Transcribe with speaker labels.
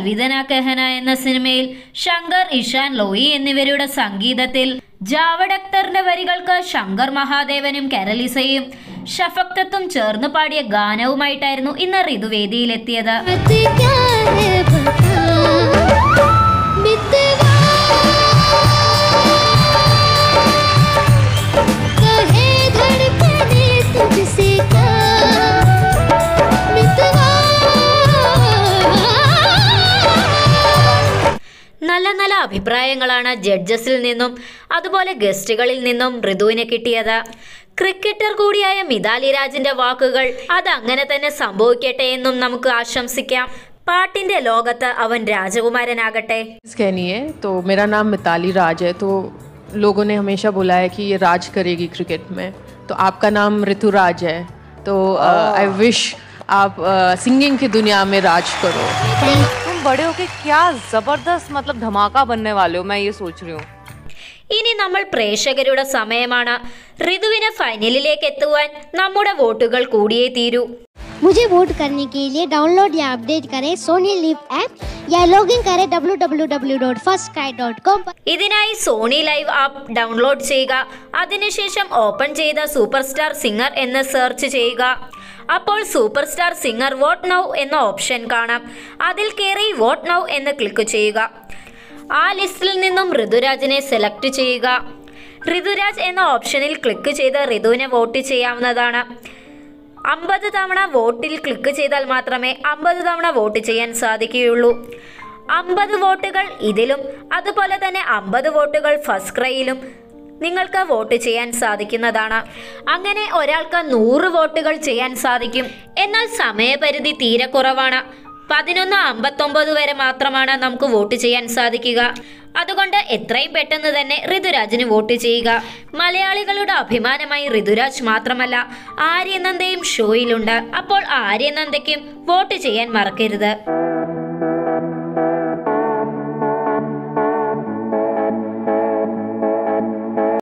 Speaker 1: അൽവിദന കഹന എന്ന സിനിമയിൽ ശങ്കർ ഇഷാൻ ലോയി എന്നിവരുടെ സംഗീതത്തിൽ ജാവഡ് അക്തറിന്റെ വരികൾക്ക് ശങ്കർ മഹാദേവനും കരളിസയും ഷഫക്തത്തും ചേർന്ന് പാടിയ ഗാനവുമായിട്ടായിരുന്നു ഇന്ന് ഋതുവേദിയിലെത്തിയത്
Speaker 2: बात क्या है बता मितवा कहे धड़कने तुझसे क्या मितवा
Speaker 1: നല്ല നല്ല അഭിപ്രായങ്ങളാണ് ജഡ്ജസിൽ നിന്നും അതുപോലെ ഗസ്റ്റുകളിൽ നിന്നും ഋതുവിന് കിട്ടിയത് ക്രിക്കറ്റർ കൂടിയായ മിതാലി രാജിന്റെ വാക്കുകൾ അത് അങ്ങനെ തന്നെ സംഭവിക്കട്ടെ എന്നും നമുക്ക് ആശംസിക്കാം പാട്ടിന്റെ ലോകത്ത് അവൻ രാജകുമാരനാകട്ടെ
Speaker 3: कहनी है तो मेरा नाम मिताली राज है तो लोगों ने हमेशा बोला है कि ये राज करेगी क्रिकेट में तो आपका नाम ऋतुराज है तो आई विश आप सिंगिंग की दुनिया में राज करो
Speaker 4: तुम बड़े होके क्या जबरदस्त मतलब धमाका बनने वाले हो मैं ये सोच रही हूँ
Speaker 1: ഇനി നമ്മൾ പ്രേക്ഷകരുടെ സമയമാണ് ഋതുവിന് ഫൈനലിലേക്ക് എത്തുവാൻ നമ്മുടെ വോട്ടുകൾ കൂടിയേ തീരൂ
Speaker 2: मुझे वोट करने के लिए डाउनलोड या अपडेट करें सोनी लिव ऐप या लॉगिन करें www.firstsky.com पर
Speaker 1: ഇതിനായി സോണി ലൈവ് ആപ്പ് ഡൗൺലോഡ് ചെയ്യുക അതിനുശേഷം ഓപ്പൺ ചെയ്ത സൂപ്പർ സ്റ്റാർ സിംഗർ എന്ന് സെർച്ച് ചെയ്യുക അപ്പോൾ super star singer vote now എന്ന ഓപ്ഷൻ കാണാം അതിൽ കയറി വോട്ട് നൗ എന്ന് ക്ലിക്ക് ചെയ്യുക ആ ലിസ്റ്റിൽ നിന്നും ഋതുരാജിനെ സെലക്ട് ചെയ്യുക ഋതുരാജ് എന്ന ഓപ്ഷനിൽ ക്ലിക്ക് ചെയ്ത് ഋതുവിനെ വോട്ട് ചെയ്യാവുന്നതാണ് അമ്പത് തവണ വോട്ടിൽ ക്ലിക്ക് ചെയ്താൽ മാത്രമേ അമ്പത് തവണ വോട്ട് ചെയ്യാൻ സാധിക്കുകയുള്ളൂ അമ്പത് വോട്ടുകൾ ഇതിലും അതുപോലെ തന്നെ അമ്പത് വോട്ടുകൾ ഫസ്റ്റ് ക്രൈയിലും നിങ്ങൾക്ക് വോട്ട് ചെയ്യാൻ സാധിക്കുന്നതാണ് അങ്ങനെ ഒരാൾക്ക് നൂറ് വോട്ടുകൾ ചെയ്യാൻ സാധിക്കും എന്നാൽ സമയപരിധി തീരെ കുറവാണ് പതിനൊന്ന് അമ്പത്തൊമ്പത് വരെ മാത്രമാണ് നമുക്ക് വോട്ട് ചെയ്യാൻ സാധിക്കുക അതുകൊണ്ട് എത്രയും പെട്ടെന്ന് തന്നെ ഋതുരാജിന് വോട്ട് ചെയ്യുക മലയാളികളുടെ അഭിമാനമായി ഋതുരാജ് മാത്രമല്ല ആര്യനന്ദയും ഷോയിലുണ്ട് അപ്പോൾ ആര്യനന്ദയ്ക്കും വോട്ട് ചെയ്യാൻ മറക്കരുത്